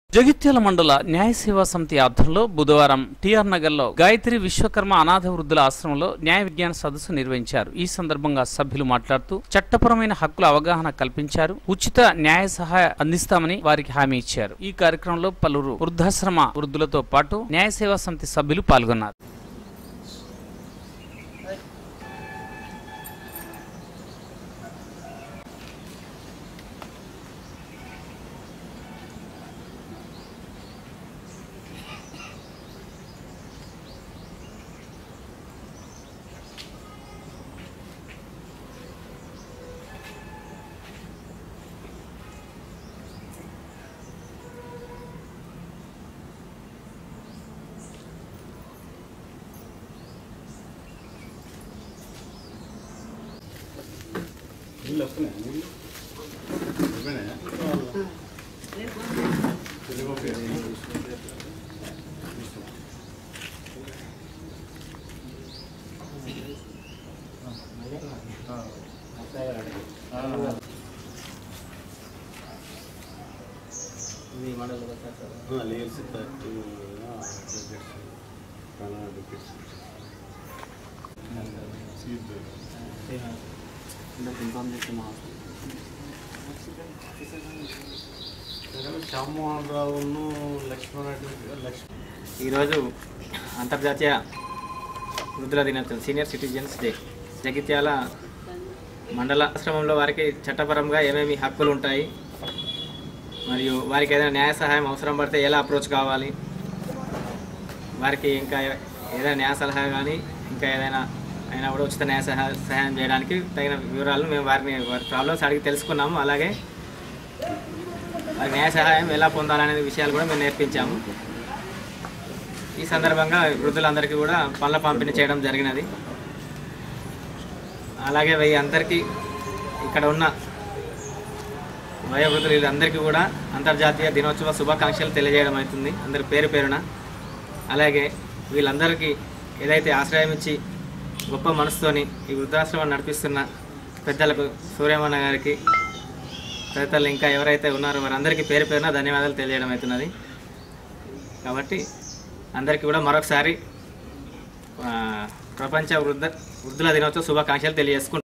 జగిత్యాల మండల న్యాయ సేవా సమితి ఆధ్వర్యంలో బుధవారం టిఆర్ నగర్లో గాయత్రి విశ్వకర్మ అనాథ వృద్ధుల ఆశ్రమంలో న్యాయ విజ్ఞాన సదస్సు నిర్వహించారు ఈ సందర్భంగా సభ్యులు మాట్లాడుతూ చట్టపరమైన హక్కుల అవగాహన కల్పించారు ఉచిత న్యాయ సహాయ అందిస్తామని వారికి హామీ ఇచ్చారు ఈ కార్యక్రమంలో పలువురు వృద్ధాశ్రమ వృద్ధులతో పాటు న్యాయ సేవా సమితి సభ్యులు పాల్గొన్నారు నీళ్ళు వస్తున్నాయా నీళ్ళు అయిపోయినాయా లేల్స్ థర్టీ శ్యామోహన్ రావును లక్ష్మణ్ లక్ష్మణ్ ఈరోజు అంతర్జాతీయ వృద్ధుల దినోత్సవం సీనియర్ సిటిజన్స్ డే జగిత్యాల మండల ఆశ్రమంలో వారికి చట్టపరంగా ఏమేమి హక్కులు ఉంటాయి మరియు వారికి ఏదైనా న్యాయ సహాయం అవసరం పడితే ఎలా అప్రోచ్ కావాలి వారికి ఇంకా ఏదైనా న్యాయ సలహా కానీ ఇంకా ఏదైనా అయినా కూడా ఉచిత న్యాయ సహా సహాయం చేయడానికి తగిన వివరాలను మేము వారిని వారి ప్రాబ్లమ్స్ అడిగి తెలుసుకున్నాము అలాగే వారి న్యాయ సహాయం ఎలా పొందాలనే విషయాలు కూడా మేము నేర్పించాము ఈ సందర్భంగా వృద్ధులందరికీ కూడా పళ్ళ పంపిణీ చేయడం జరిగినది అలాగే వీ అందరికీ ఇక్కడ ఉన్న వయోవృద్ధులు వీళ్ళందరికీ కూడా అంతర్జాతీయ దినోత్సవ శుభాకాంక్షలు తెలియజేయడం అవుతుంది అందరి పేరు పేరున అలాగే వీళ్ళందరికీ ఏదైతే ఆశ్రయం ఇచ్చి గొప్ప మనసుతోని ఈ వృద్ధాశ్రమం నడిపిస్తున్న పెద్దలకు సూర్యమన్న గారికి తదితరులు ఇంకా ఎవరైతే ఉన్నారో వారందరికీ పేరు పేరున ధన్యవాదాలు తెలియజేయడం అవుతున్నది కాబట్టి అందరికీ కూడా మరొకసారి ఆ, ప్రపంచ వృద్ధ వృద్ధుల దినోత్సవ శుభాకాంక్షలు తెలియజేసుకుంటున్నాను